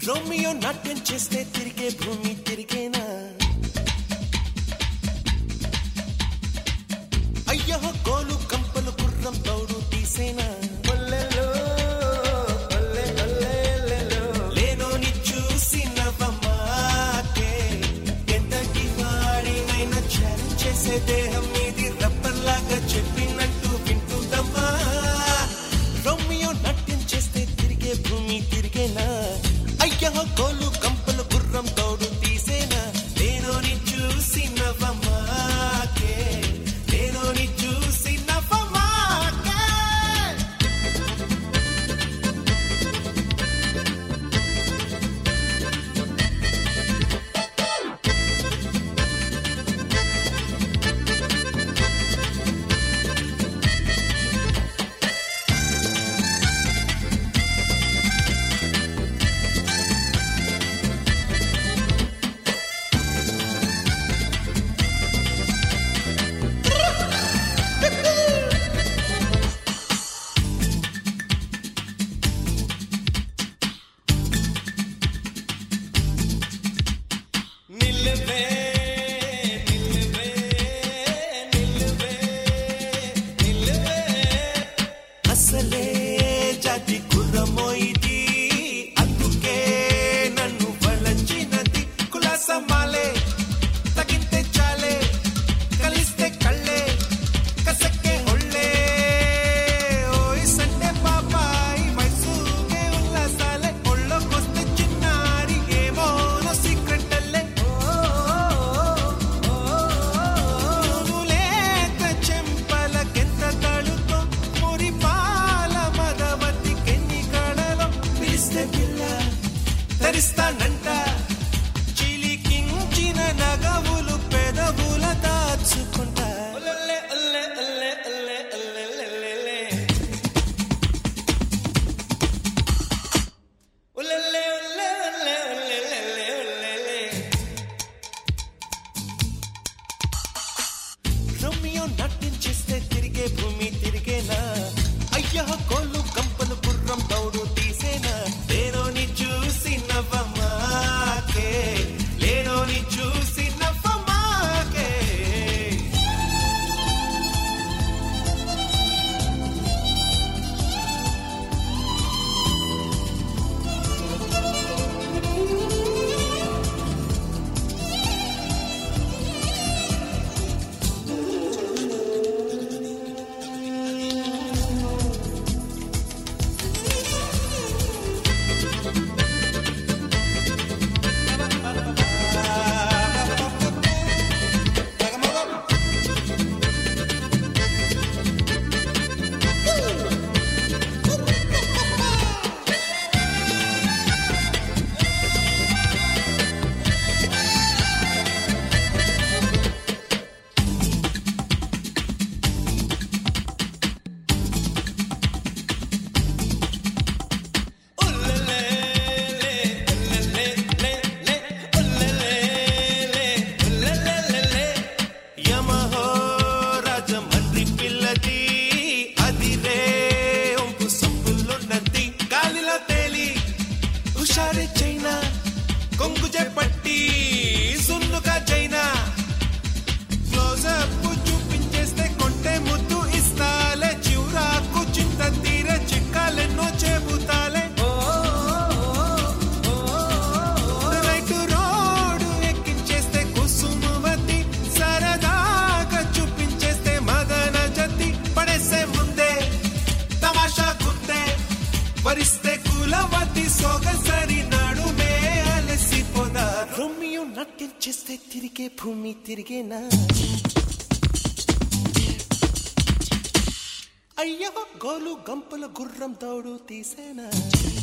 Romeo నాట్యం చేస్తే తిరిగే భూమి తిరిగేనా అయ్యో గోలు కంపలు గుర్రం తౌడు తీసేనా లేనోని చూసి నవ్వమాకే ఎంతటి వాడినైనా ఛాలెంజ్ చేసే దేహం మీది రబ్బర్లాగా చెప్పినట్టు వింటుందమ్మా రోమియో నాట్యం చేస్తే తిరిగే భూమి తిరిగేనా అయ్యో గోలు కంపలు గుర్రం తోడు తీసేనా లేనోని చూసి నవ్వమాకే లేనోని చూసి నవ్వమాకే నిల్లవే నిల్లవే నిల్లవే నిల్లవే అసలే జాతి కుర్రమోయిది అందుకే నన్ను వలచినది కులాసమాలే తగింతే చాలే కలిస్తే కళ్ళే కసక్కే ఒళ్ళే ఓయ్ సండే పాపాయి మైసూగే ఉల్లాసాలే ఒళ్ళోకొస్తే చిన్నారి ఏమో సీక్రెట్ అల్లే నువ్వు లేక చెంపలకెంత తడుతో మురి పాల మదవతి కెన్ని కళలో పిలిస్తే పిల్ల ధరిస్తానంట చిలికించిన నగవులు పెదవుల దాచుకుంటా ఒల్లె, ఒల్లె, ఒల్లె, ఒల్లె, ఒల్లె, ఒల్లె, ఒల్లె. ఒల్లె, ఒల్లె, ఒల్లె, ఒల్లె, ఒల్లె, ఒల్లె. రోమియో నాట్యం చేస్తే తిరిగే భూమి తిరిగేనా అయ్యో కోళ్ళు కంపలు గుర్రం తౌడు తీసేనా లేనోని చూసి నవ్వమాకే లేనోని చూసి నవ్వమాకే యమహో రాజమండ్రి పిల్లది అది రే ఒంపు సొంపులున్నది గాలిలో తేలి హుషారి చైనా కొంగు పట్టి సున్నుగా చైనా క్లోజప్ చూపించేస్తే కొంటే ముద్దు ఇస్తాలే చివురాకు చింత తీర చిక్కాలెన్నో చెబుతాలే రైటు రోడ్డు ఎక్కించేస్తే కుసుమవతి సరదాగా చూపించేస్తే మదన జతి పడేసే ముందే తమాషా గుందే వరిస్తే కులవతి సొగసరి నడుమే అలసిపోదా రోమియో నాట్యం చేస్తే తిరిగే భూమి తిరిగేనా అయ్యో గోలు గంపల గుర్రం తోడు తీసేనా